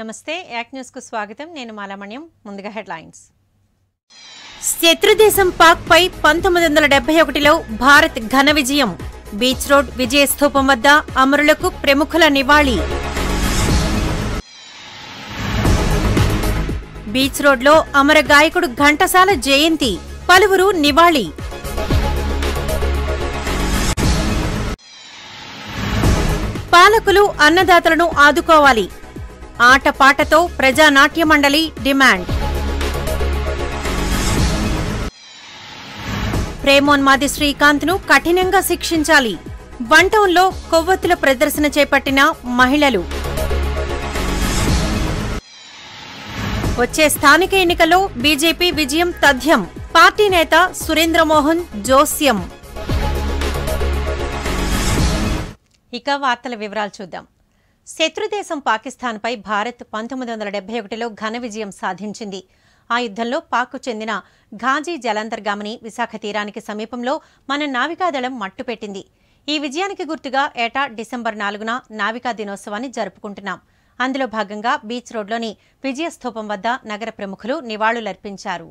నమస్తే యాక్ న్యూస్ కు స్వాగతం నేను మాలామణ్యం ముందుగా హెడ్లైన్స్ శత్రుదేశం పాక్ పై పంతొమ్మిది వందల డెబ్బై ఒకటిలో భారత్ ఘన విజయం బీచ్ రోడ్ విజయ స్థూపం వద్ద అమరులకు ప్రముఖుల నివాళి బీచ్ రోడ్లో అమర గాయకుడు ఘంటసాల జయంతి పలువురు నివాళి పాలకులు అన్నదాతలను ఆదుకోవాలి ఆటపాటతో ప్రజానాట్య మండలి డిమాండ్ ప్రేమోన్మాది శ్రీకాంత్ ను కఠినంగా శిక్షించాలి వంటంలో కొవ్వొత్తుల ప్రదర్శన చేపట్టిన మహిళలు వచ్చే స్థానిక ఎన్నికల్లో బీజేపీ విజయం తథ్యం పార్టీ నేత సురేంద్రమోహన్ జోస్యం ఇక వార్తల వివరాలు చూద్దాం శత్రుదేశం పాకిస్తాన్పై భారత్ పంతొమ్మిది వందల డెబ్బై ఒకటిలో ఘన విజయం సాధించింది ఆ యుద్ధంలో పాక్కు చెందిన ఘాజీ జలంతర్గామిని విశాఖ తీరానికి సమీపంలో మన నావికాదళం మట్టుపెట్టింది ఈ విజయానికి గుర్తుగా ఏటా డిసెంబర్ నాలుగున నావికా దినోత్సవాన్ని జరుపుకుంటున్నాం అందులో భాగంగా బీచ్ రోడ్లోని విజయస్థూపం వద్ద నగర ప్రముఖులు నివాళులర్పించారు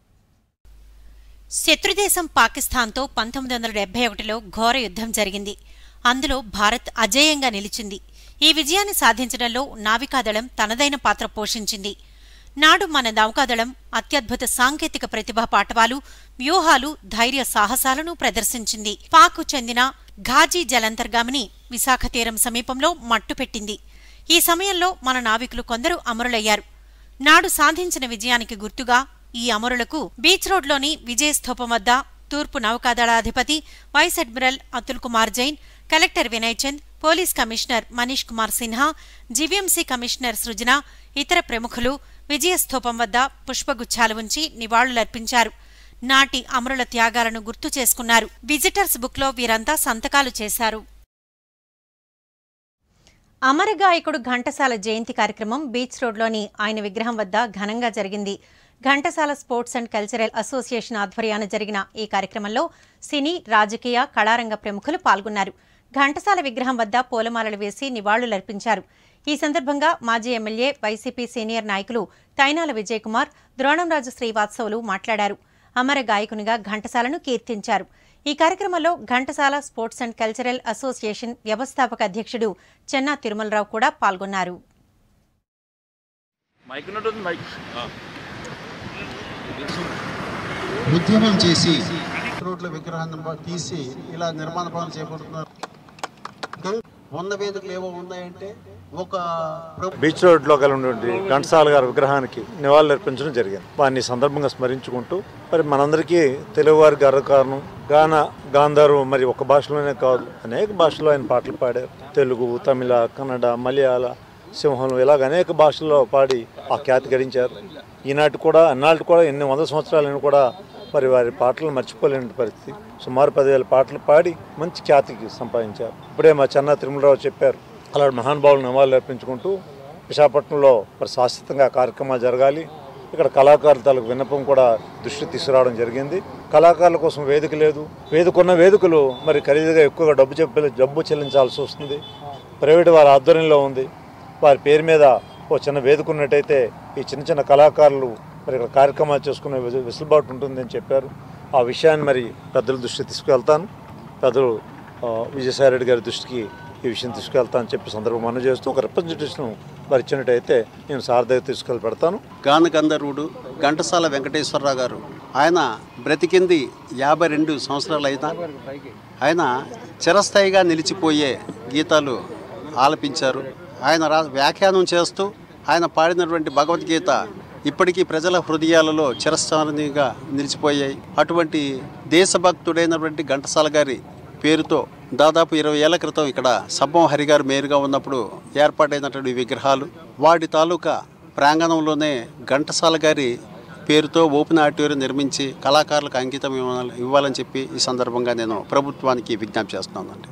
శత్రుదేశం పాకిస్తాన్తో పంతొమ్మిది వందల డెబ్బై ఒకటిలో ఘోర యుద్ధం జరిగింది అందులో భారత్ అజేయంగా నిలిచింది ఈ విజయాన్ని సాధించడంలో నావికాదళం తనదైన పాత్ర పోషించింది నాడు మన నౌకాదళం అత్యద్భుత సాంకేతిక ప్రతిభా పాఠవాలు వ్యూహాలు ధైర్య సాహసాలను ప్రదర్శించింది పాకు చెందిన ఘాజీ జలంతర్గామిని విశాఖ తీరం సమీపంలో మట్టుపెట్టింది ఈ సమయంలో మన నావికులు కొందరు అమరులయ్యారు నాడు సాధించిన విజయానికి గుర్తుగా ఈ అమరులకు బీచ్ రోడ్లోని విజయ స్థూపం వద్ద తూర్పు నౌకాదళాధిపతి vice admiral Atul Kumar Jain collector Vinay Chand police commissioner Manish Kumar Sinha GVMC commissioner Srujana ఇతర ప్రముఖులు విజయస్థూపం వద్ద పుష్పగుచ్చాలు ఉంచి నివాళులర్పించారు నాటి అమరుల త్యాగాలను గుర్తు చేసుకున్నారు విజిటర్స్ బుక్లో వీరంతా సంతకాలు చేశారు అమర గాయకుడు ఘంటసాల జయంతి కార్యక్రమం బీచ్ రోడ్లోని ఆయన విగ్రహం వద్ద ఘనంగా జరిగింది Ghantasala sports and cultural association ఆధ్వర్యాన జరిగిన ఈ కార్యక్రమంలో సినీ రాజకీయ కళారంగ ప్రముఖులు పాల్గొన్నారు ఘంటసాల విగ్రహం వద్ద పూలమాలలు వేసి నివాళులర్పించారు ఈ సందర్భంగా మాజీ ఎమ్మెల్యే వైసీపీ సీనియర్ నాయకులు తైనాల విజయకుమార్ ద్రోణంరాజు శ్రీవాత్సవులు మాట్లాడారు అమర గాయకునిగా ఘంటసాలను కీర్తించారు ఈ కార్యక్రమంలో Ghantasala sports and cultural association వ్యవస్థాపక అధ్యక్షుడు చెన్నా తిరుమలరావు కూడా పాల్గొన్నారు మైక్ ఉన్నట్టుంది మైక్ ఉద్యమం చేసి రోడ్ల విగ్రహాన్ని బ- తీసి ఇలా నిర్మాణ పనులు చేపడుతున్నారు ఇంకా ఉన్న వేదికలు ఏవో ఉన్నాయంటే ఒక ప్రభు బీచ్ రోడ్లో గల ఉన్నటువంటి ఘంటసాల గారి విగ్రహానికి నివాళులు అర్పించడం జరిగింది వారిని ఈ సందర్భంగా స్మరించుకుంటూ మరి మనందరికీ తెలుగువారి గర్వకారణం గాన గాంధారు మరి ఒక భాషలోనే కాదు అనేక భాషల్లో ఆయన పాటలు పాడారు తెలుగు తమిళ కన్నడ మలయాళ సింహం ఇలాగ అనేక భాషల్లో పాడి ఆ ఖ్యాతి గడించారు ఈనాటి కూడా అన్నాళ్ళు కూడా ఎన్ని వందల సంవత్సరాలను కూడా మరి వారి పాటలు మర్చిపోలేని పరిస్థితి సుమారు పదివేల పాటలు పాడి మంచి ఖ్యాతికి సంపాదించారు ఇప్పుడే మా చెన్నా తిరుమలరావు చెప్పారు అలాంటి మహానుభావులను నివాళులు అర్పించుకుంటూ విశాఖపట్నంలో మరి శాశ్వతంగా కార్యక్రమాలు జరగాలి ఇక్కడ కళాకారుల తాలూకు విన్నపం కూడా దృష్టి తీసుకురావడం జరిగింది కళాకారుల కోసం వేదిక లేదు వేదికున్న వేదికలు మరి ఖరీదుగా ఎక్కువగా డబ్బు చెప్పి డబ్బు చెల్లించాల్సి వస్తుంది ప్రైవేటు వారి ఆధ్వర్యంలో ఉంది వారి పేరు మీద ఓ చిన్న వేదిక ఉన్నట్టయితే ఈ చిన్న చిన్న కళాకారులు మరి ఇక్కడ కార్యక్రమాలు చేసుకునే వెసు- వెసులుబాటు ఉంటుందని చెప్పారు ఆ విషయాన్ని మరి పెద్దల దృష్టికి తీసుకువెళ్తాను పెద్దలు ఆ, విజయసాయిరెడ్డి గారి దృష్టికి ఈ విషయం తీసుకెళ్తా అని చెప్పి సందర్భం మనం చేస్తూ ఒక రిప్రజెంటేషన్ మరి ఇచ్చినట్టయితే నేను సార్ దగ్గర తీసుకెళ్ళి పెడతాను గాన గంధర్వుడు ఘంటసాల వెంకటేశ్వరరావు గారు ఆయన బ్రతికింది యాభై రెండు సంవత్సరాలు అయినా ఆయన చిరస్థాయిగా నిలిచిపోయే గీతాలు ఆలపించారు ఆయన రా వ్యాఖ్యానం చేస్తూ ఆయన పాడినటువంటి భగవద్గీత ఇప్పటికీ ప్రజల హృదయాలలో చిరస్థానిగా నిలిచిపోయాయి అటువంటి దేశభక్తుడైనటువంటి ఘంటసాల గారి పేరుతో దాదాపు ఇరవై ఏళ్ల క్రితం ఇక్కడ సబ్బం హరి గారు మేయర్గా ఉన్నప్పుడు ఏర్పాటైనటువంటి విగ్రహాలు వాటి తాలూకా ప్రాంగణంలోనే ఘంటసాల గారి పేరుతో ఓపెన్ ఆడిటోరియం నిర్మించి కళాకారులకు అంకితం ఇవ్వాలని ఇవ్వాలని చెప్పి ఈ సందర్భంగా నేను ప్రభుత్వానికి విజ్ఞప్తి చేస్తున్నానండి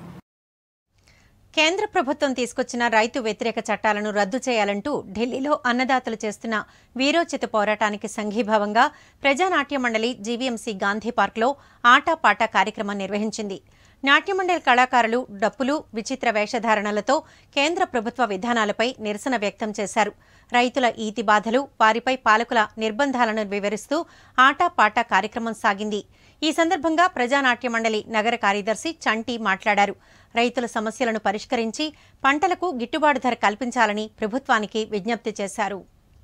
కేంద్ర ప్రభుత్వం తీసుకొచ్చిన రైతు వ్యతిరేక చట్టాలను రద్దు చేయాలంటూ ఢిల్లీలో అన్నదాతలు చేస్తున్న వీరోచిత పోరాటానికి సంఘీభావంగా ప్రజానాట్య మండలి జీవీఎంసీ గాంధీ పార్క్లో ఆటాపాట కార్యక్రమం నిర్వహించింది నాట్యమండలి కళాకారులు డప్పులు విచిత్ర వేషధారణలతో కేంద్ర ప్రభుత్వ విధానాలపై నిరసన వ్యక్తం చేశారు రైతుల ఈతి బాధలు వారిపై పాలకుల నిర్బంధాలను వివరిస్తూ ఆటాపాటా కార్యక్రమం సాగింది ఈ సందర్భంగా ప్రజానాట్య మండలి నగర కార్యదర్శి చంటి మాట్లాడారు రైతుల సమస్యలను పరిష్కరించి పంటలకు గిట్టుబాటు ధర కల్పించాలని ప్రభుత్వానికి విజ్ఞప్తి చేశారు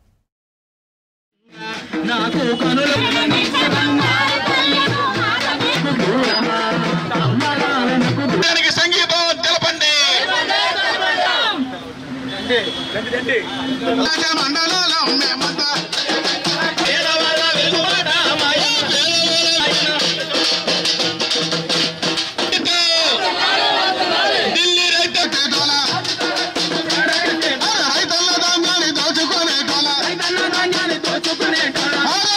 దానికి సంఘీభావం తెలపండి రాజా మండలంలో మేమంతా పేదవాళ్ళ వెలుగుబాట మాయ ఢిల్లీ రైతు కేటోల రైతుల ధాన్యాన్ని దోచుకునే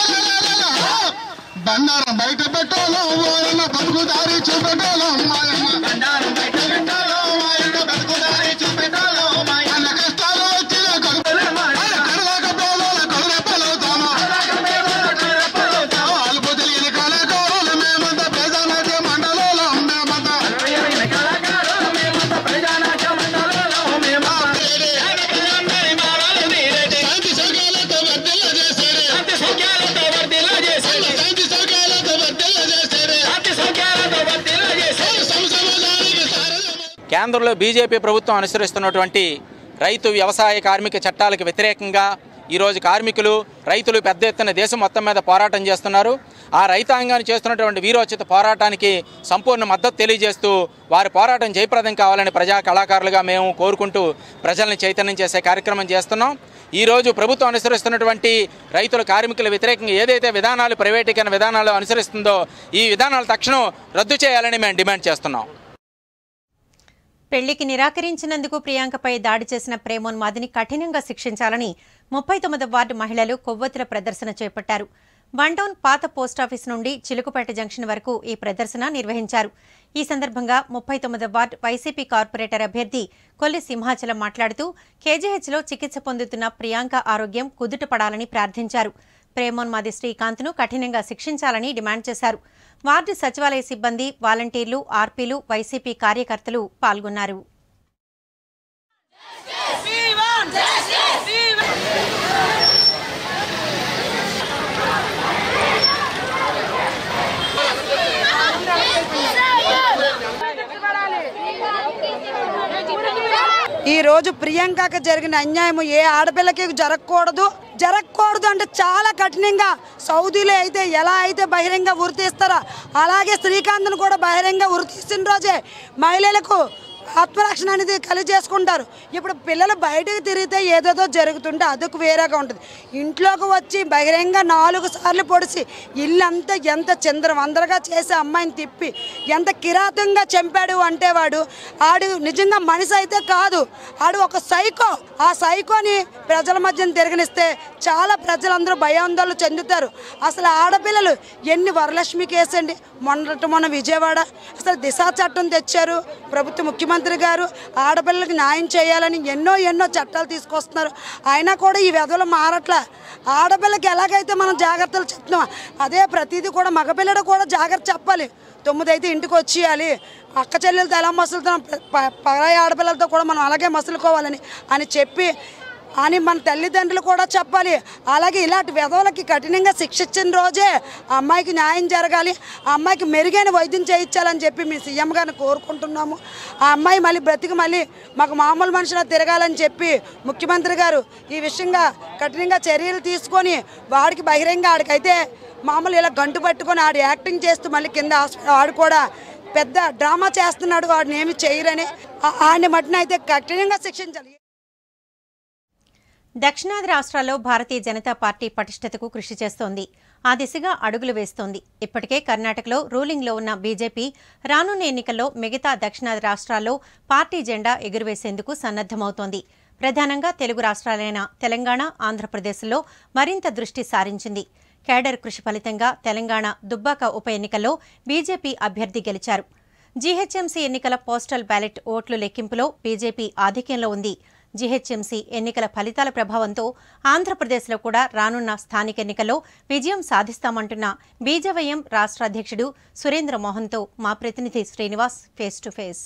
బండారం బయట పెట్టోలం ఓయన్న బతుకుదారి చూపెట్టోలం మాయన్న బండారం బయట పెట్టోలం మాయన్న బతుకుదారి చూపెట్టోలం మాయన్న కష్టాలు వచ్చిన కడలాక పేదల కడురెప్పలవుతాము అలుపు తెలియని కళాకారులు మేమంతా ప్రజానాట్య మండలంలో మేమంతా శాంతి సౌఖ్యాలతో వర్ధిల్ల చేసేడే శాంతి సౌఖ్యాలతో వర్ధిల్ల చేసేడే సంసమాజానికి సారథ్యం కేంద్రంలో బీజేపీ ప్రభుత్వం అనుసరిస్తున్నటువంటి రైతు వ్యవసాయ కార్మిక చట్టాలకు వ్యతిరేకంగా ఈరోజు కార్మికులు రైతులు పెద్ద ఎత్తున దేశం మొత్తం మీద పోరాటం చేస్తున్నారు ఆ రైతాంగాన్ని చేస్తున్నటువంటి వీరోచిత పోరాటానికి సంపూర్ణ మద్దతు తెలియజేస్తూ వారి పోరాటం జయప్రదం కావాలని ప్రజా కళాకారులుగా మేము కోరుకుంటూ ప్రజల్ని చైతన్యం చేసే కార్యక్రమం చేస్తున్నాం ఈరోజు ప్రభుత్వం అనుసరిస్తున్నటువంటి రైతుల కార్మికుల వ్యతిరేకంగా ఏదైతే విధానాలు ప్రైవేటీకరణ విధానాలు అనుసరిస్తుందో ఈ విధానాలు తక్షణం రద్దు చేయాలని మేము డిమాండ్ చేస్తున్నాం పెళ్లికి నిరాకరించినందుకు ప్రియాంకపై దాడి చేసిన ప్రేమోన్మాదిని కఠినంగా శిక్షించాలని ముప్పై తొమ్మిది వార్డు మహిళలు కొవ్వొత్తుల ప్రదర్శన చేపట్టారు వన్డౌన్ పాత పోస్టాఫీస్ నుండి చిలుకుపేట జంక్షన్ వరకు ఈ ప్రదర్శన నిర్వహించారు ఈ సందర్భంగా ముప్పై తొమ్మిది వార్డు వైసీపీ కార్పొరేటర్ అభ్యర్థి కొల్లి సింహాచలం మాట్లాడుతూ కేజీహెచ్లో చికిత్స పొందుతున్న ప్రియాంక ఆరోగ్యం కుదుటపడాలని ప్రార్థించారు ప్రేమోన్మాది శ్రీకాంత్ను కఠినంగా శిక్షించాలని డిమాండ్ చేశారు వార్డు సచివాలయ సిబ్బంది వాలంటీర్లు ఆర్పీలు వైసీపీ కార్యకర్తలు పాల్గొన్నారు ఈ రోజు ప్రియాంకకి జరిగిన అన్యాయం ఏ ఆడపిల్లకి జరగకూడదు జరగకూడదు అంటే చాలా కఠినంగా సౌదీలో అయితే ఎలా అయితే బహిరంగ ఉరి తీస్తారో అలాగే శ్రీకాంత్ను కూడా బహిరంగ ఉరి తీసిన రోజే మహిళలకు ఆత్మరక్షణ అనేది కలిగి చేసుకుంటారు ఇప్పుడు పిల్లలు బయటకు తిరిగితే ఏదేదో జరుగుతుంటే అదొక వేరేగా ఉంటుంది ఇంట్లోకి వచ్చి బహిరంగ నాలుగు సార్లు పొడిచి ఇల్లంతా ఎంత చిందరవందరగా చేసి అమ్మాయిని తిప్పి ఎంత కిరాతంగా చంపాడు అంటే వాడు ఆడు నిజంగా మనిషి అయితే కాదు ఆడు ఒక సైకో ఆ సైకోని ప్రజల మధ్యన తిరగనిస్తే చాలా ప్రజలందరూ భయాందోళన చెందుతారు అసలు ఆడపిల్లలు ఎన్ని వరలక్ష్మి కేసు అండి మొన్నటి మొన్న విజయవాడ అసలు దిశా చట్టం తెచ్చారు ప్రభుత్వ ముఖ్యమంత్రి గారు ఆడపిల్లలకు న్యాయం చేయాలని ఎన్నో ఎన్నో చట్టాలు తీసుకొస్తున్నారు అయినా కూడా ఈ వెధవలు మారట్లా ఆడపిల్లకి ఎలాగైతే మనం జాగ్రత్తలు చెప్తున్నాం అదే ప్రతిదీ కూడా మగపిల్లడు కూడా జాగ్రత్త చెప్పాలి తొమ్మిది అయితే ఇంటికి వచ్చేయాలి అక్క చెల్లెలతో ఎలా మసులుతున్నాం ప- పరాయి ఆడపిల్లలతో కూడా మనం అలాగే మసులుకోవాలని అని చెప్పి అని మన తల్లిదండ్రులు కూడా చెప్పాలి అలాగే ఇలాంటి విధవులకి కఠినంగా శిక్షించిన రోజే ఆ అమ్మాయికి న్యాయం జరగాలి ఆ అమ్మాయికి మెరుగైన వైద్యం చేయించాలని చెప్పి మీ సీఎం గారిని కోరుకుంటున్నాము ఆ అమ్మాయి మళ్ళీ బ్రతికి మళ్ళీ మాకు మామూలు మనుషులా తిరగాలని చెప్పి ముఖ్యమంత్రి గారు ఈ విషయంగా కఠినంగా చర్యలు తీసుకొని వాడికి బహిరంగ ఆడికైతే మామూలు ఇలా గంటు పట్టుకొని ఆడు యాక్టింగ్ చేస్తూ మళ్ళీ కింద హాస్పిటల్ ఆడు కూడా పెద్ద డ్రామా చేస్తున్నాడు వాడిని ఏమి చేయరని ఆ- ఆడిని మట్టిన అయితే కఠినంగా శిక్షించాలి దక్షిణాది రాష్ట్రాల్లో భారతీయ జనతా పార్టీ పటిష్టతకు కృషి చేస్తోంది ఆ దిశగా అడుగులు వేస్తోంది ఇప్పటికే కర్ణాటకలో రూలింగ్లో ఉన్న బీజేపీ రానున్న ఎన్నికల్లో మిగతా దక్షిణాది రాష్ట్రాల్లో పార్టీ జెండా ఎగురవేసేందుకు సన్నద్దమవుతోంది ప్రధానంగా తెలుగు రాష్ట్రాలైన తెలంగాణ ఆంధ్రప్రదేశ్లో మరింత దృష్టి సారించింది కేడర్ కృషి ఫలితంగా తెలంగాణ దుబ్బాక ఉప ఎన్నికల్లో బీజేపీ అభ్యర్థి గెలిచారు జీహెచ్ఎంసీ ఎన్నికల పోస్టల్ బ్యాలెట్ ఓట్లు లెక్కింపులో బీజేపీ ఆధిక్యంలో ఉంది జీహెచ్ఎంసీ ఎన్నికల ఫలితాల ప్రభావంతో ఆంధ్రప్రదేశ్లో కూడా రానున్న స్థానిక ఎన్నికల్లో విజయం సాధిస్తామంటున్న బీజేవైఎం రాష్ట్ర అధ్యక్షుడు సురేంద్ర మోహన్తో మా ప్రతినిధి శ్రీనివాస్ ఫేస్ టు ఫేస్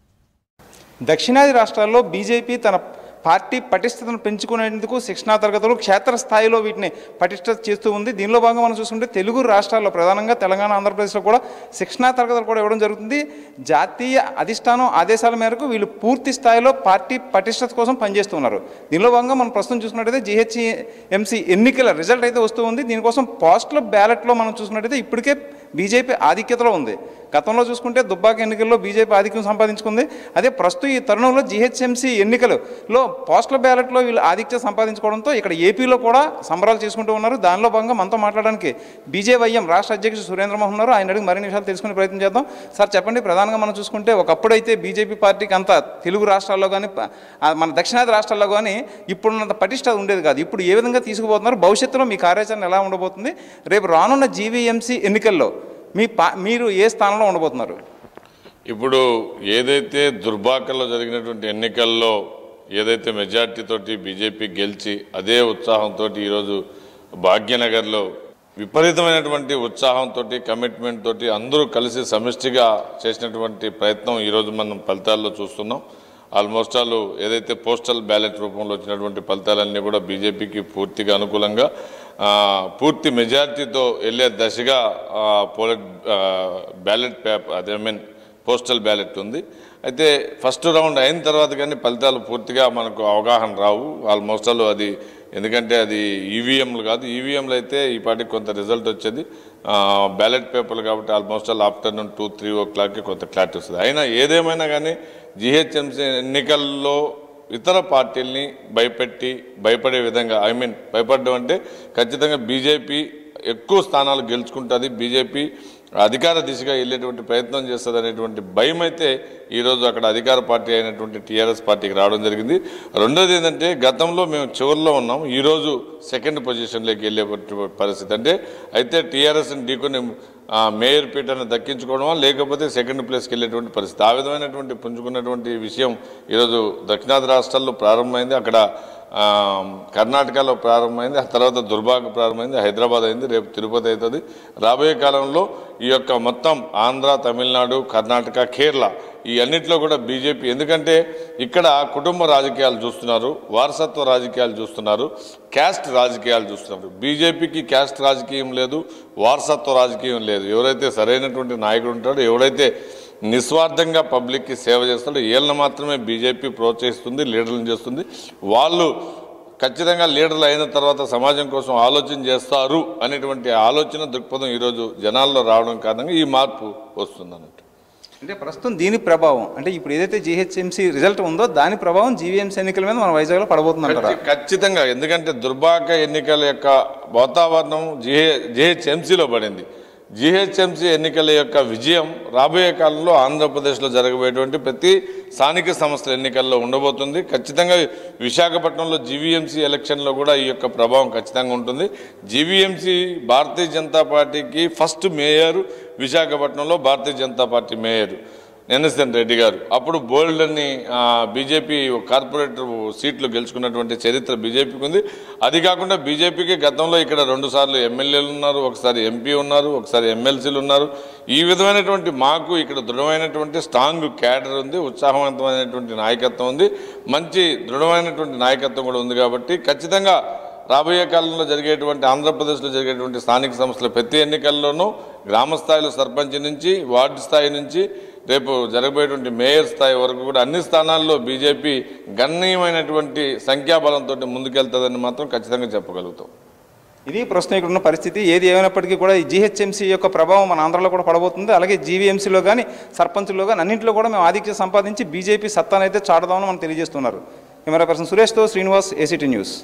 దక్షిణాది రాష్ట్రాల్లో బీజేపీ తన పార్టీ పటిష్టతను పెంచుకునేందుకు శిక్షణా తరగతులు క్షేత్రస్థాయిలో వీటిని పటిష్ట చేస్తూ ఉంది దీనిలో భాగంగా మనం చూసుకుంటే తెలుగు రాష్ట్రాల్లో ప్రధానంగా తెలంగాణ ఆంధ్రప్రదేశ్లో కూడా శిక్షణా తరగతులు కూడా ఇవ్వడం జరుగుతుంది జాతీయ అధిష్టానం ఆదేశాల మేరకు వీళ్ళు పూర్తి స్థాయిలో పార్టీ పటిష్టత కోసం పనిచేస్తున్నారు దీనిలో భాగంగా మనం ప్రస్తుతం చూసుకున్నట్టయితే జిహెచ్ఎంసీ ఎన్నికల రిజల్ట్ అయితే వస్తూ ఉంది దీనికోసం పోస్టల్ బ్యాలెట్లో మనం చూసుకున్నట్టయితే ఇప్పటికే బీజేపీ ఆధిక్యతలో ఉంది గతంలో చూసుకుంటే దుబ్బాక ఎన్నికల్లో బీజేపీ ఆధిక్యం సంపాదించుకుంది అదే ప్రస్తుతం ఈ తరుణంలో జీహెచ్ఎంసీ ఎన్నికలలో పోస్టల్ బ్యాలెట్లో వీళ్ళు ఆధిక్యత సంపాదించుకోవడంతో ఇక్కడ ఏపీలో కూడా సంబరాలు చేసుకుంటూ ఉన్నారు దానిలో భాగంగా మనతో మాట్లాడడానికి బీజేవైఎం రాష్ట్ర అధ్యక్షుడు సురేంద్ర మోహన్ ఉన్నారు ఆయన అడిగి మరిన్ని విషయాలు తెలుసుకునే ప్రయత్నం చేద్దాం సార్ చెప్పండి ప్రధానంగా మనం చూసుకుంటే ఒకప్పుడైతే బీజేపీ పార్టీకి అంత తెలుగు రాష్ట్రాల్లో కానీ ప- ఆ మన దక్షిణాది రాష్ట్రాల్లో కానీ ఇప్పుడున్నంత పటిష్ట ఉండేది కాదు ఇప్పుడు ఏ విధంగా తీసుకుపోతున్నారు భవిష్యత్తులో మీ కార్యాచరణ ఎలా ఉండబోతుంది రేపు రానున్న జీవీఎంసీ ఎన్నికల్లో మీ పా మీరు ఏ స్థానంలో ఉండబోతున్నారు ఇప్పుడు ఏదైతే దుర్భాగ్యంలో జరిగినటువంటి ఎన్నికల్లో ఏదైతే మెజార్టీ తోటి బీజేపీ గెలిచి అదే ఉత్సాహంతో ఈరోజు భాగ్యనగర్లో విపరీతమైనటువంటి ఉత్సాహంతో కమిట్మెంట్ తోటి అందరూ కలిసి సమిష్టిగా చేసినటువంటి ప్రయత్నం ఈరోజు మనం ఫలితాల్లో చూస్తున్నాం ఆల్మోస్ట్ ఆల్ ఏదైతే పోస్టల్ బ్యాలెట్ రూపంలో వచ్చినటువంటి ఫలితాలన్నీ కూడా బీజేపీకి పూర్తిగా అనుకూలంగా ఆ, పూర్తి మెజార్టీతో వెళ్ళే దశగా ఆ, పోలిట్ ఆ, బ్యాలెట్ పేపర్ అదే మీన్ పోస్టల్ బ్యాలెట్ ఉంది అయితే ఫస్ట్ రౌండ్ అయిన తర్వాత కానీ ఫలితాలు పూర్తిగా మనకు అవగాహన రావు ఆల్మోస్ట్ ఆల్ అది ఎందుకంటే అది ఈవీఎంలు కాదు ఈవీఎంలు అయితే ఈ పాటికి కొంత రిజల్ట్ వచ్చేది ఆ, బ్యాలెట్ పేపర్లు కాబట్టి almost all afternoon two three ఓ క్లాక్కి కొంత క్లారిటీ వస్తుంది అయినా ఏదేమైనా కానీ జిహెచ్ఎంసీ ఎన్నికల్లో ఇతర పార్టీల్ని భయపెట్టి భయపడే విధంగా ఐ మీన్ భయపడడం అంటే ఖచ్చితంగా బీజేపీ ఎక్కువ స్థానాలు గెలుచుకుంటుంది బీజేపీ అధికార దిశగా వెళ్ళేటువంటి ప్రయత్నం చేస్తుంది అనేటువంటి భయం అయితే ఈరోజు అక్కడ అధికార పార్టీ అయినటువంటి టీఆర్ఎస్ పార్టీకి రావడం జరిగింది రెండోది ఏంటంటే గతంలో మేము చివరిలో ఉన్నాం ఈరోజు సెకండ్ పొజిషన్లోకి వెళ్ళే పరిస్థితి అంటే అయితే టీఆర్ఎస్ని ఢీకొని ఆ, మేయర్ పీఠాన్ని దక్కించుకోవడమా లేకపోతే సెకండ్ ప్లేస్కి వెళ్ళేటువంటి పరిస్థితి ఆ విధమైనటువంటి పుంజుకున్నటువంటి విషయం ఈరోజు దక్షిణాది రాష్ట్రాల్లో ప్రారంభమైంది అక్కడ ఆ, కర్ణాటకలో ప్రారంభమైంది ఆ తర్వాత దుర్భాగ ప్రారంభమైంది హైదరాబాద్ అయింది రేపు తిరుపతి అవుతుంది రాబోయే కాలంలో ఈ యొక్క మొత్తం ఆంధ్ర తమిళనాడు కర్ణాటక కేరళ ఈ అన్నిట్లో కూడా బీజేపీ ఎందుకంటే ఇక్కడ కుటుంబ రాజకీయాలు చూస్తున్నారు వారసత్వ రాజకీయాలు చూస్తున్నారు క్యాస్ట్ రాజకీయాలు చూస్తున్నారు బీజేపీకి క్యాస్ట్ రాజకీయం లేదు వారసత్వ రాజకీయం లేదు ఎవరైతే సరైనటువంటి నాయకుడు ఉంటాడో ఎవరైతే నిస్వార్థంగా పబ్లిక్కి సేవ చేస్తాడో వీళ్ళని మాత్రమే బీజేపీ ప్రోత్సహిస్తుంది లీడర్లను చేస్తుంది వాళ్ళు ఖచ్చితంగా లీడర్లు అయిన తర్వాత సమాజం కోసం ఆలోచన చేస్తారు అనేటువంటి ఆలోచన దృక్పథం ఈరోజు జనాల్లో రావడం కారణంగా ఈ మార్పు వస్తుంది అన్నట్టు అంటే ప్రస్తుతం దీని ప్రభావం అంటే ఇప్పుడు ఏదైతే జీహెచ్ఎంసీ రిజల్ట్ ఉందో దాని ప్రభావం జీవీఎంసీ ఎన్నికల మీద మన వైజాగ్లో పడబోతుందంటారా ఖచ్చి- ఖచ్చితంగా ఎందుకంటే దుర్భాగ్య ఎన్నికల యొక్క వాతావరణం జిహె జిహెచ్ఎంసీలో పడింది జిహెచ్ఎంసీ ఎన్నికల యొక్క విజయం రాబోయే కాలంలో ఆంధ్రప్రదేశ్లో జరగబోయేటువంటి ప్రతి స్థానిక సంస్థల ఎన్నికల్లో ఉండబోతుంది ఖచ్చితంగా విశాఖపట్నంలో జీవీఎంసీ ఎలక్షన్లో కూడా ఈ యొక్క ప్రభావం ఖచ్చితంగా ఉంటుంది జీవీఎంసీ భారతీయ జనతా పార్టీకి ఫస్ట్ మేయర్ విశాఖపట్నంలో Bharatiya Janata Party mayor NSN Reddy గారు అప్పుడు బోల్డ్ అని బీజేపీ కార్పొరేటర్ సీట్లు గెలుచుకున్నటువంటి చరిత్ర బీజేపీకి ఉంది అది కాకుండా బీజేపీకి గతంలో ఇక్కడ రెండు సార్లు ఎమ్మెల్యేలు ఉన్నారు ఒకసారి ఎంపీ ఉన్నారు ఒకసారి ఎమ్మెల్సీలు ఉన్నారు ఈ విధమైనటువంటి మాకు ఇక్కడ దృఢమైనటువంటి స్ట్రాంగ్ క్యాడర్ ఉంది ఉత్సాహవంతమైనటువంటి నాయకత్వం ఉంది మంచి దృఢమైనటువంటి నాయకత్వం కూడా ఉంది కాబట్టి ఖచ్చితంగా రాబోయే కాలంలో జరిగేటువంటి ఆంధ్రప్రదేశ్లో జరిగేటువంటి స్థానిక సంస్థల ప్రతి ఎన్నికల్లోనూ గ్రామ స్థాయిలో సర్పంచ్ నుంచి వార్డు స్థాయి నుంచి రేపు జరగబోయేటువంటి మేయర్ స్థాయి వరకు కూడా అన్ని స్థానాల్లో బీజేపీ గణనీయమైనటువంటి సంఖ్యాబలంతో ముందుకెళ్తుందని మాత్రం ఖచ్చితంగా చెప్పగలుగుతాం ఇది ప్రస్తుతం ఇక్కడ ఉన్న పరిస్థితి ఏది ఏమైనప్పటికీ కూడా ఈ జీహెచ్ఎంసీ యొక్క ప్రభావం మన ఆంధ్రలో కూడా పడబోతుంది అలాగే జీవీఎంసీలో కానీ సర్పంచ్లో కానీ అన్నింటిలో కూడా మేము ఆధిక్యం సంపాదించి బీజేపీ సత్తానైతే చాటదామని మనం తెలియజేస్తున్నారు కెమెరా పర్సన్ సురేష్తో Srinivas ACT News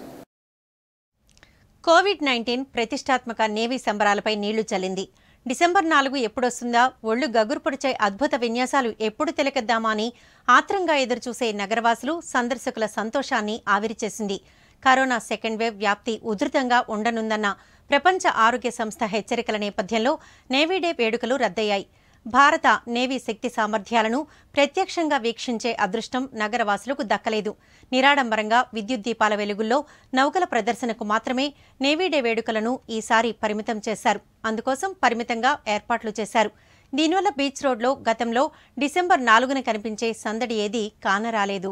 Covid nineteen ప్రతిష్టాత్మక నేవీ సంబరాలపై నీళ్లు చల్లింది డిసెంబర్ నాలుగు ఎప్పుడొస్తుందా ఒళ్ళు గగురు పొడిచే అద్భుత విన్యాసాలు ఎప్పుడు తిలకెద్దామా అని ఆత్రంగా ఎదురుచూసే నగరవాసులు సందర్శకుల సంతోషాన్ని ఆవిరిచేసింది కరోనా సెకండ్ వేవ్ వ్యాప్తి ఉధృతంగా ఉండనుందన్న ప్రపంచ ఆరోగ్య సంస్థ హెచ్చరికల నేపథ్యంలో నేవీ డే వేడుకలు రద్దయ్యాయి భారత నేవీ శక్తి సామర్థ్యాలను ప్రత్యక్షంగా వీక్షించే అదృష్టం నగరవాసులకు దక్కలేదు నిరాడంబరంగా విద్యుత్ దీపాల వెలుగుల్లో నౌకల ప్రదర్శనకు మాత్రమే నేవీ డే వేడుకలను ఈసారి పరిమితం చేశారు అందుకోసం పరిమితంగా ఏర్పాట్లు చేశారు దీనివల్ల బీచ్ రోడ్లో గతంలో డిసెంబర్ నాలుగున కనిపించే సందడి ఏదీ కానరాలేదు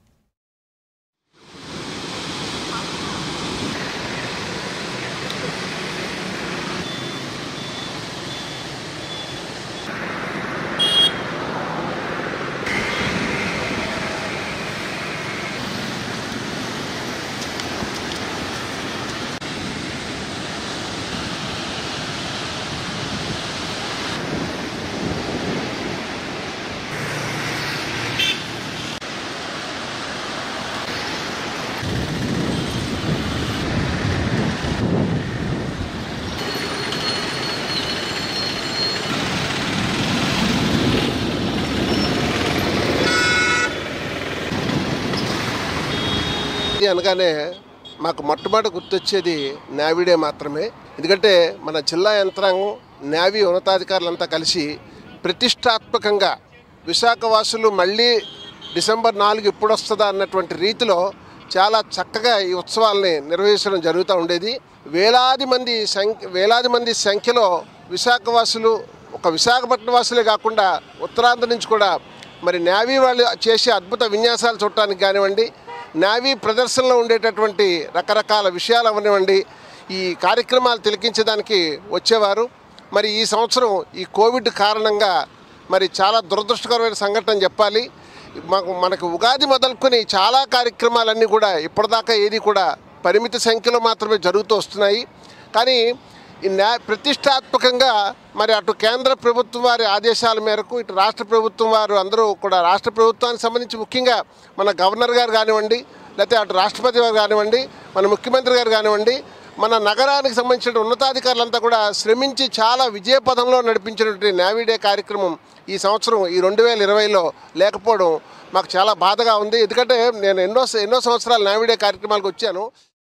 ఇది అనగానే మాకు మొట్టమొదటి గుర్తొచ్చేది నావీడే మాత్రమే ఎందుకంటే మన జిల్లా యంత్రాంగం నావీ ఉన్నతాధికారులంతా కలిసి ప్రతిష్టాత్మకంగా విశాఖవాసులు మళ్ళీ డిసెంబర్ నాలుగు ఎప్పుడు వస్తుందా అన్నటువంటి రీతిలో చాలా చక్కగా ఈ ఉత్సవాల్ని నిర్వహించడం జరుగుతూ ఉండేది వేలాది మంది సంఖ్య వేలాది మంది సంఖ్యలో విశాఖవాసులు ఒక విశాఖపట్నం వాసులే కాకుండా ఉత్తరాంధ్ర నుంచి కూడా మరి నేవీ వాళ్ళు చేసే అద్భుత విన్యాసాలు చూడటానికి కానివ్వండి నేవీ ప్రదర్శనలో ఉండేటటువంటి రకరకాల విషయాలు అవనివ్వండి ఈ కార్యక్రమాలు తిలకించడానికి వచ్చేవారు మరి ఈ సంవత్సరం ఈ కోవిడ్ కారణంగా మరి చాలా దురదృష్టకరమైన సంఘటన చెప్పాలి మాకు మనకు ఉగాది మొదలుకొని చాలా కార్యక్రమాలన్నీ కూడా ఇప్పటిదాకా ఏది కూడా పరిమిత సంఖ్యలో మాత్రమే జరుగుతూ వస్తున్నాయి కానీ ఈ న్యా ప్రతిష్టాత్మకంగా మరి అటు కేంద్ర ప్రభుత్వం వారి ఆదేశాల మేరకు ఇటు రాష్ట్ర ప్రభుత్వం వారు అందరూ కూడా రాష్ట్ర ప్రభుత్వానికి సంబంధించి ముఖ్యంగా మన గవర్నర్ గారు కానివ్వండి లేకపోతే అటు రాష్ట్రపతి గారు కానివ్వండి మన ముఖ్యమంత్రి గారు కానివ్వండి మన నగరానికి సంబంధించిన ఉన్నతాధికారులంతా కూడా శ్రమించి చాలా విజయపథంలో నడిపించినటువంటి నేవీ డే కార్యక్రమం ఈ సంవత్సరం ఈ రెండు వేల ఇరవైలో లేకపోవడం మాకు చాలా బాధగా ఉంది ఎందుకంటే నేను ఎన్నో ఎన్నో సంవత్సరాలు నేవీ డే కార్యక్రమాలకు వచ్చాను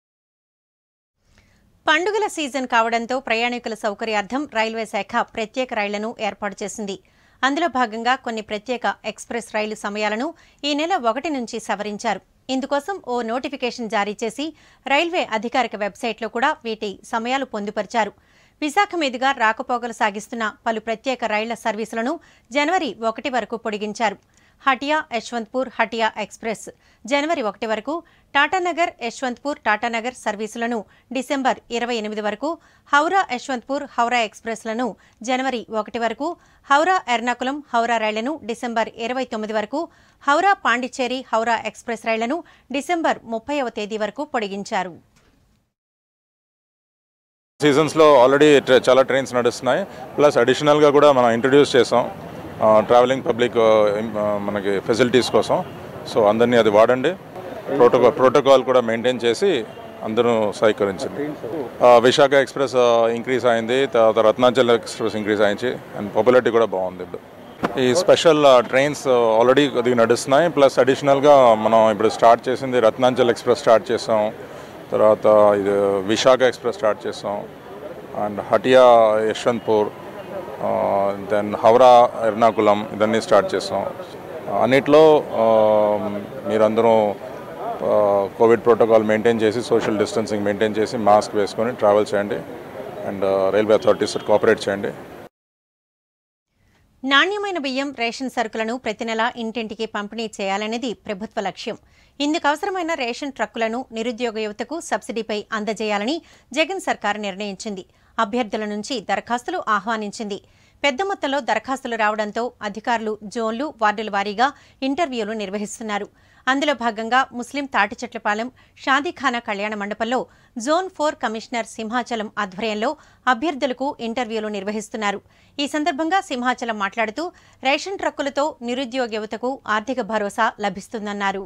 పండుగల సీజన్ కావడంతో ప్రయాణికుల సౌకర్యార్థం రైల్వే శాఖ ప్రత్యేక రైళ్లను ఏర్పాటు చేసింది అందులో భాగంగా కొన్ని ప్రత్యేక ఎక్స్ప్రెస్ రైలు సమయాలను ఈ నెల ఒకటి నుంచి సవరించారు ఇందుకోసం ఓ నోటిఫికేషన్ జారీ చేసి రైల్వే అధికారిక వెబ్సైట్లో కూడా వీటి సమయాలు పొందుపరిచారు విశాఖ మీదుగా రాకపోకలు సాగిస్తున్న పలు ప్రత్యేక రైళ్ల సర్వీసులను జనవరి ఒకటి వరకు పొడిగించారు హటియా యశ్వంత్పూర్ హటియా ఎక్స్ప్రెస్ జనవరి ఒకటి వరకు టాటానగర్ యశ్వంత్పూర్ టాటానగర్ సర్వీసులను డిసెంబర్ ఇరవై ఎనిమిది వరకు హౌరా యశ్వంత్పూర్ హౌరా ఎక్స్ప్రెస్లను జనవరి ఒకటి వరకు హౌరా ఎర్నాకుళం హౌరా రైళ్లను డిసెంబర్ ఇరవై తొమ్మిది వరకు హౌరా పాండిచ్చేరి హౌరా ఎక్స్ప్రెస్ రైళ్లను డిసెంబర్ ముప్పైవ తేదీ వరకు పొడిగించారు సీజన్స్లో ఆల్రెడీ ట్ర- చాలా ట్రైన్స్ నడుస్తున్నాయి ప్లస్ అడిషనల్గా కూడా మనం ఇంట్రడ్యూస్ చేసాం ట్రావెలింగ్ పబ్లిక్ మనకి ఫెసిలిటీస్ కోసం సో అందరినీ అది వాడండి ప్రోటోకాల్ ప్రోటోకాల్ కూడా మెయింటైన్ చేసి అందరూ సహకరించండి ఆ, విశాఖ ఎక్స్ప్రెస్ ఇంక్రీజ్ అయింది తర్వాత రత్నాచల్ ఎక్స్ప్రెస్ ఇంక్రీజ్ అయింది అండ్ పాపులారిటీ కూడా బాగుంది ఇప్పుడు ఈ స్పెషల్ ట్రైన్స్ ఆల్రెడీ కొద్దిగా నడుస్తున్నాయి ప్లస్ అడిషనల్గా మనం ఇప్పుడు స్టార్ట్ చేసింది రత్నాచల్ ఎక్స్ప్రెస్ స్టార్ట్ చేసాం తర్వాత ఇది విశాఖ ఎక్స్ప్రెస్ స్టార్ట్ చేసాం అండ్ హటియా యశ్వంత్పూర్ దెన్ హౌరా ఎర్నాకుళం ఇదన్నీ స్టార్ట్ చేసాం అన్నిట్లో ఆ, మీరందరూ ఆ, కోవిడ్ ప్రోటోకాల్ మెయింటైన్ చేసి సోషల్ డిస్టెన్సింగ్ మెయింటైన్ చేసి మాస్క్ వేసుకొని ట్రావెల్ చేయండి అండ్ రైల్వే అథారిటీస్ కోఆపరేట్ చేయండి నాణ్యమైన బియ్యం రేషన్ సరుకులను ప్రతి నెల ఇంటింటికి పంపిణీ చేయాలనేది ప్రభుత్వ లక్ష్యం ఇందుకు అవసరమైన రేషన్ ట్రక్కులను నిరుద్యోగ యువతకు సబ్సిడీపై అందజేయాలని జగన్ సర్కార్ నిర్ణయించింది అభ్యర్థుల నుంచి దరఖాస్తులు ఆహ్వానించింది పెద్ద మొత్తంలో దరఖాస్తులు రావడంతో అధికారులు జోన్లు వార్డుల వారీగా ఇంటర్వ్యూలు నిర్వహిస్తున్నారు అందులో భాగంగా ముస్లిం తాటిచెట్లపాలెం షాదీఖానా కళ్యాణ మండపంలో జోన్ ఫోర్ కమిషనర్ సింహాచలం ఆధ్వర్యంలో అభ్యర్థులకు ఇంటర్వ్యూలు నిర్వహిస్తున్నారు ఈ సందర్భంగా సింహాచలం మాట్లాడుతూ రేషన్ ట్రక్కులతో నిరుద్యోగ యువతకు ఆర్థిక భరోసా లభిస్తుందన్నారు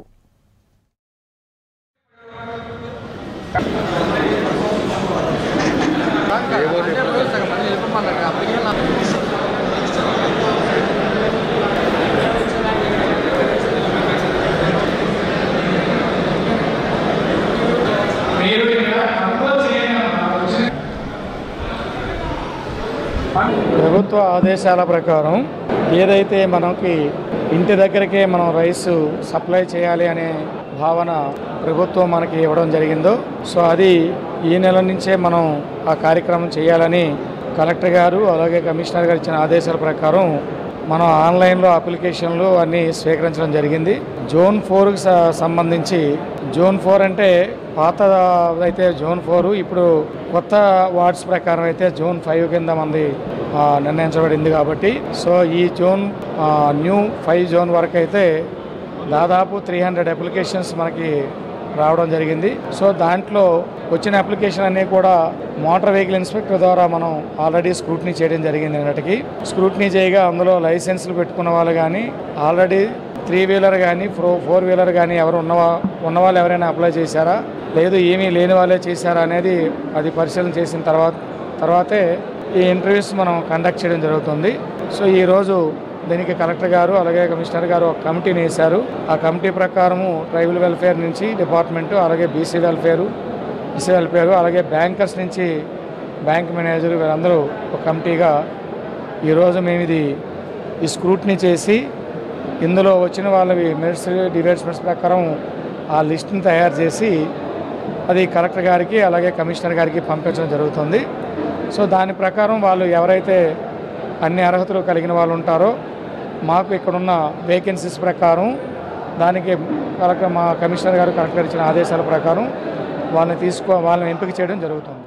ప్రభుత్వం ప్రభుత్వ ఆదేశాల ప్రకారం ఏదైతే మనకి ఇంటి దగ్గరకే మనం రైస్ సప్లై చేయాలి అనే భావన ప్రభుత్వం మనకి ఇవ్వడం జరిగిందో సో అది ఈ నెల నుంచే మనం ఆ కార్యక్రమం చేయాలని కలెక్టర్ గారు అలాగే కమిషనర్ గారు ఇచ్చిన ఆదేశాల ప్రకారం మనం ఆన్లైన్లో అప్లికేషన్లు అన్నీ స్వీకరించడం జరిగింది జోన్ ఫోర్కి సంబంధించి జోన్ ఫోర్ అంటే పాత అయితే జోన్ ఫోర్ ఇప్పుడు కొత్త వార్డ్స్ ప్రకారం అయితే జోన్ ఫైవ్ కింద మంది ఆ, నిర్ణయించబడింది కాబట్టి సో ఈ జోన్ ఆ, న్యూ ఫైవ్ జోన్ వరకు అయితే దాదాపు త్రీ హండ్రెడ్ అప్లికేషన్స్ మనకి రావడం జరిగింది సో దాంట్లో వచ్చిన అప్లికేషన్ అన్నీ కూడా మోటార్ వెహికల్ ఇన్స్పెక్టర్ ద్వారా మనం ఆల్రెడీ స్క్రూట్నీ చేయడం జరిగింది నిన్నటికి స్క్రూట్నీ చేయగా అందులో లైసెన్సులు పెట్టుకున్న వాళ్ళు కానీ ఆల్రెడీ త్రీ వీలర్ కానీ ఫో ఫోర్ వీలర్ కానీ ఎవరు ఉన్నవా ఉన్నవాళ్ళు ఎవరైనా అప్లై చేశారా లేదు ఏమీ లేని వాళ్ళే చేశారా అనేది అది పరిశీలన చేసిన తర్వాత తర్వాతే ఈ ఇంటర్వ్యూస్ మనం కండక్ట్ చేయడం జరుగుతుంది సో ఈరోజు దీనికి కలెక్టర్ గారు అలాగే కమిషనర్ గారు ఒక కమిటీని వేశారు ఆ కమిటీ ప్రకారము ట్రైబల్ వెల్ఫేర్ నుంచి డిపార్ట్మెంటు అలాగే బీసీ వెల్ఫేరు బీసీ వెల్ఫేరు అలాగే బ్యాంకర్స్ నుంచి బ్యాంక్ మేనేజర్ వీళ్ళందరూ ఒక కమిటీగా ఈరోజు మేము ఇది ఈ స్క్రూట్నీ చేసి ఇందులో వచ్చిన వాళ్ళవి మెరిట్స్ డివేట్స్మెంట్స్ ప్రకారం ఆ లిస్ట్ని తయారు చేసి అది కలెక్టర్ గారికి అలాగే కమిషనర్ గారికి పంపించడం జరుగుతుంది సో దాని ప్రకారం వాళ్ళు ఎవరైతే అన్ని అర్హతలు కలిగిన వాళ్ళు ఉంటారో మాకు ఇక్కడున్న వేకెన్సీస్ ప్రకారం దానికి కలెక్టర్ మా కమిషనర్ గారు కలెక్టర్ ఇచ్చిన ఆదేశాల ప్రకారం వాళ్ళని తీసుకో వాళ్ళని ఎంపిక చేయడం జరుగుతుంది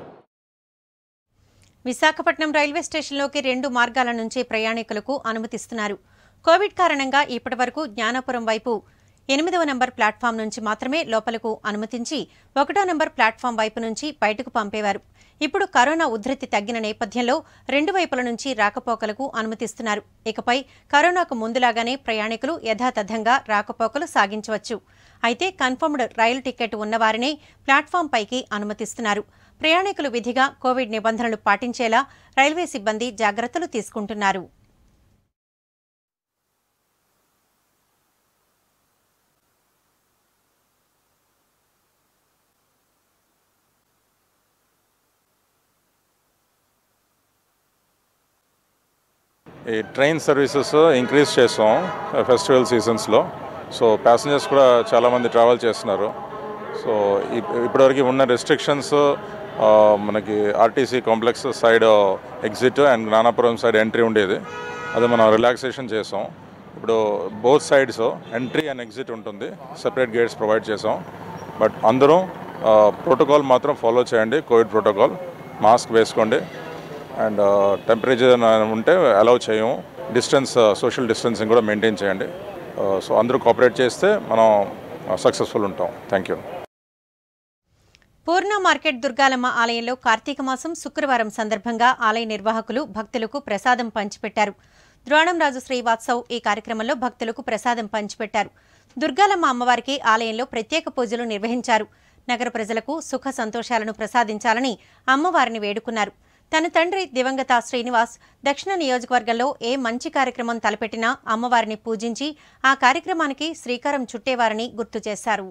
విశాఖపట్నం రైల్వే స్టేషన్లోకి రెండు మార్గాల నుంచి ప్రయాణికులకు అనుమతిస్తున్నారు కోవిడ్ కారణంగా ఇప్పటివరకు జ్ఞానాపురం వైపు ఎనిమిదవ నంబర్ ప్లాట్ఫామ్ నుంచి మాత్రమే లోపలకు అనుమతించి ఒకటో నంబర్ ప్లాట్ఫామ్ వైపు నుంచి బయటకు పంపేవారు ఇప్పుడు కరోనా ఉధృతి తగ్గిన నేపథ్యంలో రెండు వైపుల నుంచి రాకపోకలకు అనుమతిస్తున్నారు ఇకపై కరోనాకు ముందులాగానే ప్రయాణికులు యథాతథంగా రాకపోకలు సాగించవచ్చు అయితే కన్ఫర్మ్డ్ రైలు టికెట్ ఉన్నవారినే ప్లాట్ఫామ్ పైకి అనుమతిస్తున్నారు ప్రయాణికులు విధిగా కోవిడ్ నిబంధనలు పాటించేలా రైల్వే సిబ్బంది జాగ్రత్తలు తీసుకుంటున్నారు ఈ ట్రైన్ సర్వీసెస్ ఇంక్రీజ్ చేసాం ఫెస్టివల్ సీజన్స్లో సో ప్యాసింజర్స్ కూడా చాలామంది ట్రావెల్ చేస్తున్నారు సో ఇప్- ఇప్పటివరకు ఉన్న రెస్ట్రిక్షన్స్ మనకి RTC complex side exit and Gnanapuram side entry ఉండేది అది మనం రిలాక్సేషన్ చేసాం ఇప్పుడు both sides entry and exit ఉంటుంది సెపరేట్ గేట్స్ ప్రొవైడ్ చేసాం బట్ అందరూ ప్రోటోకాల్ మాత్రం ఫాలో చేయండి కోవిడ్ ప్రోటోకాల్ మాస్క్ వేసుకోండి అండ్ టెంపరేచర్ ఉంటే అలౌ చేయము డిస్టెన్స్ సోషల్ డిస్టెన్సింగ్ కూడా మెయింటైన్ చేయండి సో అందరూ కోఆపరేట్ చేస్తే మనం సక్సెస్ఫుల్ ఉంటాం thank you Poorna market Durgalamma ఆలయంలో కార్తీక మాసం శుక్రవారం సందర్భంగా ఆలయ నిర్వాహకులు భక్తులకు ప్రసాదం పంచిపెట్టారు ద్రోణంరాజు శ్రీవాత్సవ్ ఈ కార్యక్రమంలో భక్తులకు ప్రసాదం పంచిపెట్టారు దుర్గాలమ్మ అమ్మవారికి ఆలయంలో ప్రత్యేక పూజలు నిర్వహించారు నగర ప్రజలకు సుఖ సంతోషాలను ప్రసాదించాలని అమ్మవారిని వేడుకున్నారు తన తండ్రి దివంగత శ్రీనివాస్ దక్షిణ నియోజకవర్గంలో ఏ మంచి కార్యక్రమం తలపెట్టినా అమ్మవారిని పూజించి ఆ కార్యక్రమానికి శ్రీకారం చుట్టేవారని గుర్తు చేశారు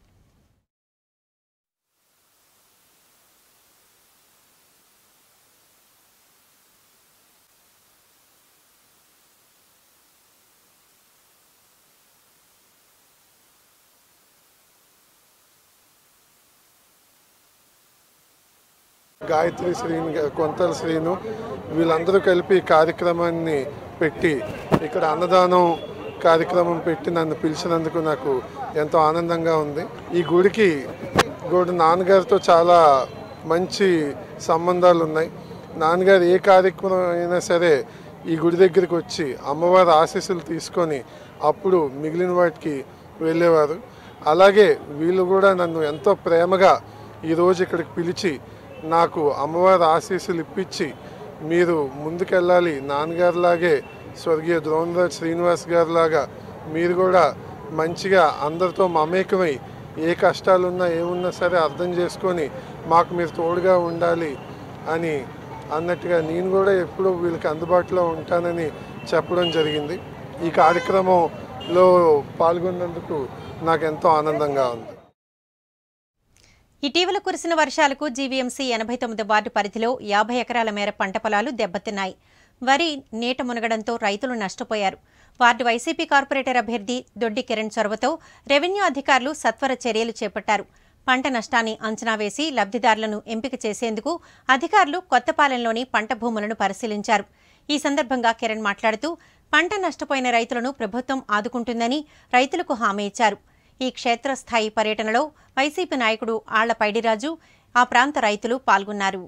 గాయత్రి శ్రీను కొంతల శ్రీను వీళ్ళందరూ కలిపి ఈ కార్యక్రమాన్ని పెట్టి ఇక్కడ అన్నదానం కార్యక్రమం పెట్టి నన్ను పిలిచినందుకు నాకు ఎంతో ఆనందంగా ఉంది ఈ గుడికి గుడి నాన్నగారితో చాలా మంచి సంబంధాలు ఉన్నాయి నాన్నగారు ఏ కార్యక్రమం అయినా సరే ఈ గుడి దగ్గరికి వచ్చి అమ్మవారి ఆశీస్సులు తీసుకొని అప్పుడు మిగిలిన వాటికి వెళ్ళేవారు అలాగే వీళ్ళు కూడా నన్ను ఎంతో ప్రేమగా ఈరోజు ఇక్కడికి పిలిచి నాకు అమ్మవారి ఆశీస్సులు ఇప్పించి మీరు ముందుకెళ్ళాలి నాన్నగారిలాగే స్వర్గీయ ద్రోణరాజ్ శ్రీనివాస్ గారిలాగా మీరు కూడా మంచిగా అందరితో మమేకమై ఏ కష్టాలున్నా ఏమున్నా సరే అర్థం చేసుకొని మాకు మీరు తోడుగా ఉండాలి అని అన్నట్టుగా నేను కూడా ఎప్పుడూ వీళ్ళకి అందుబాటులో ఉంటానని చెప్పడం జరిగింది ఈ కార్యక్రమంలో పాల్గొన్నందుకు నాకు ఎంతో ఆనందంగా ఉంది ఇటీవల కురిసిన వర్షాలకు జీవీఎంసీ ఎనభై తొమ్మిది వార్డు పరిధిలో యాభై ఎకరాల మేర పంట పొలాలు దెబ్బతిన్నాయి వరి నీట మునగడంతో రైతులు నష్టపోయారు వార్డు వైసీపీ కార్పొరేటర్ అభ్యర్థి దొడ్డి కిరణ్ చొరవతో రెవెన్యూ అధికారులు సత్వర చర్యలు చేపట్టారు పంట నష్టాన్ని అంచనా వేసి లబ్ధిదారులను ఎంపిక చేసేందుకు అధికారులు కొత్తపాలెంలోని పంట భూములను పరిశీలించారు ఈ సందర్భంగా కిరణ్ మాట్లాడుతూ పంట నష్టపోయిన రైతులను ప్రభుత్వం ఆదుకుంటుందని రైతులకు హామీ ఇచ్చారు ఈ క్షేత్రస్థాయి పర్యటనలో వైసీపీ నాయకుడు ఆళ్ల పైడిరాజు ఆ ప్రాంత రైతులు పాల్గొన్నారు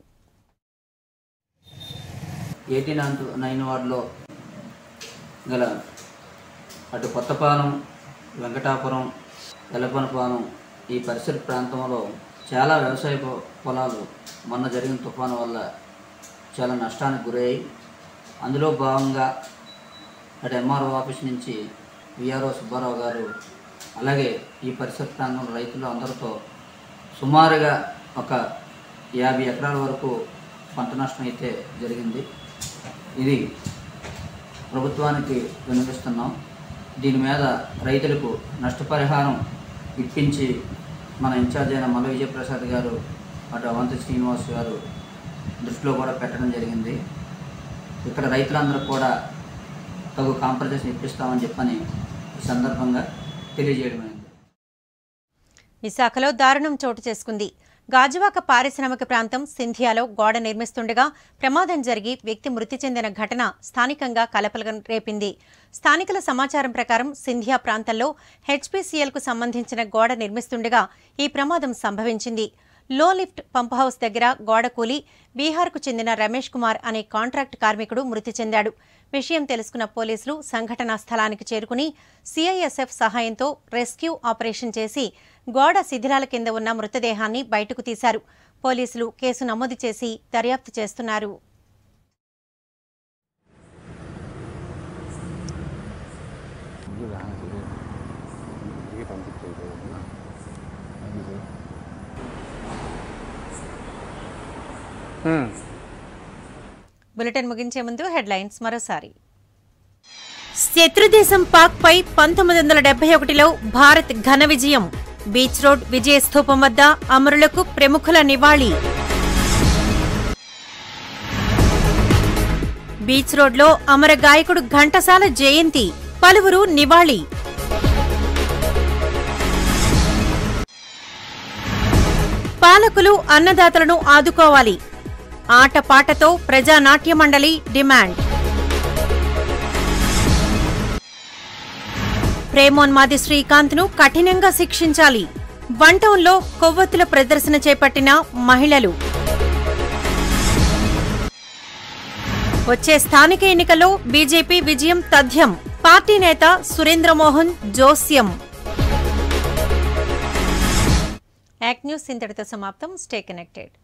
ఎయిటీ నైన్ నైన్ వార్డులో గల అటు కొత్తపాలెం వెంకటాపురం ఎల్లపనపాలెం ఈ పరిసర ప్రాంతంలో చాలా వ్యవసాయ పొ- పొలాలు మొన్న జరిగిన తుఫాను వల్ల చాలా నష్టానికి గురయ్యాయి అందులో భాగంగా అటు ఎంఆర్ఓ ఆఫీస్ నుంచి విఆర్ఓ సుబ్బారావు గారు అలాగే ఈ పరిసర ప్రాంతంలో రైతులు అందరితో సుమారుగా ఒక యాభై ఎకరాల వరకు పంట నష్టం అయితే జరిగింది ఇది ప్రభుత్వానికి వినిపిస్తున్నాం దీని మీద రైతులకు నష్టపరిహారం ఇప్పించి మన ఇన్ఛార్జ్ అయిన మల్ల విజయప్రసాద్ గారు అటు అవంతి శ్రీనివాస్ గారు దృష్టిలో కూడా పెట్టడం జరిగింది ఇక్కడ రైతులందరూ కూడా తగు కాంపన్సేషన్ ఇప్పిస్తామని చెప్పని ఈ సందర్భంగా తెలియజేయడమైంది విశాఖలో దారుణం చోటు చేసుకుంది గాజువాక పారిశ్రామిక ప్రాంతం సింధియాలో గోడ నిర్మిస్తుండగా ప్రమాదం జరిగి వ్యక్తి మృతి చెందిన ఘటన స్థానికంగా కలపలం రేపింది స్థానికుల సమాచారం ప్రకారం సింధియా ప్రాంతంలో హెచ్పీసీఎల్కు సంబంధించిన గోడ నిర్మిస్తుండగా ఈ ప్రమాదం సంభవించింది లో లిఫ్ట్ పంప్ హౌస్ దగ్గర గోడ కూలి బీహార్కు చెందిన రమేష్ కుమార్ అనే కాంట్రాక్ట్ కార్మికుడు మృతి చెందాడు విషయం తెలుసుకున్న పోలీసులు సంఘటనా స్థలానికి చేరుకుని సిఐఎస్ఎఫ్ సహాయంతో రెస్క్యూ ఆపరేషన్ చేసి గోడ శిథిలాల కింద ఉన్న మృతదేహాన్ని బయటకు తీశారు పోలీసులు కేసు నమోదు చేసి దర్యాప్తు చేస్తున్నారు బులెటిన్ ముగించే ముందు హెడ్లైన్స్ మరోసారి శత్రుదేశం పాక్ పై పంతొమ్మిది వందల డెబ్బై ఒకటిలో భారత్ ఘన విజయం బీచ్ రోడ్ విజయ స్థూపం వద్ద అమరులకు ప్రముఖుల నివాళి బీచ్ రోడ్లో అమర గాయకుడు ఘంటసాల జయంతి పలువురు నివాళి పాలకులు అన్నదాతలను ఆదుకోవాలి ఆటపాటతో ప్రజానాట్య మండలి డిమాండ్ ప్రేమోన్మాది శ్రీకాంత్ను కఠినంగా శిక్షించాలి వన్టౌన్లో కొవ్వొత్తుల ప్రదర్శన చేపట్టిన మహిళలు వచ్చే స్థానిక ఎన్నికల్లో బీజేపీ విజయం తథ్యం పార్టీ నేత సురేంద్రమోహన్ జోస్యం యాక్ న్యూస్ ఇంతటితో సమాప్తం స్టే కనెక్టెడ్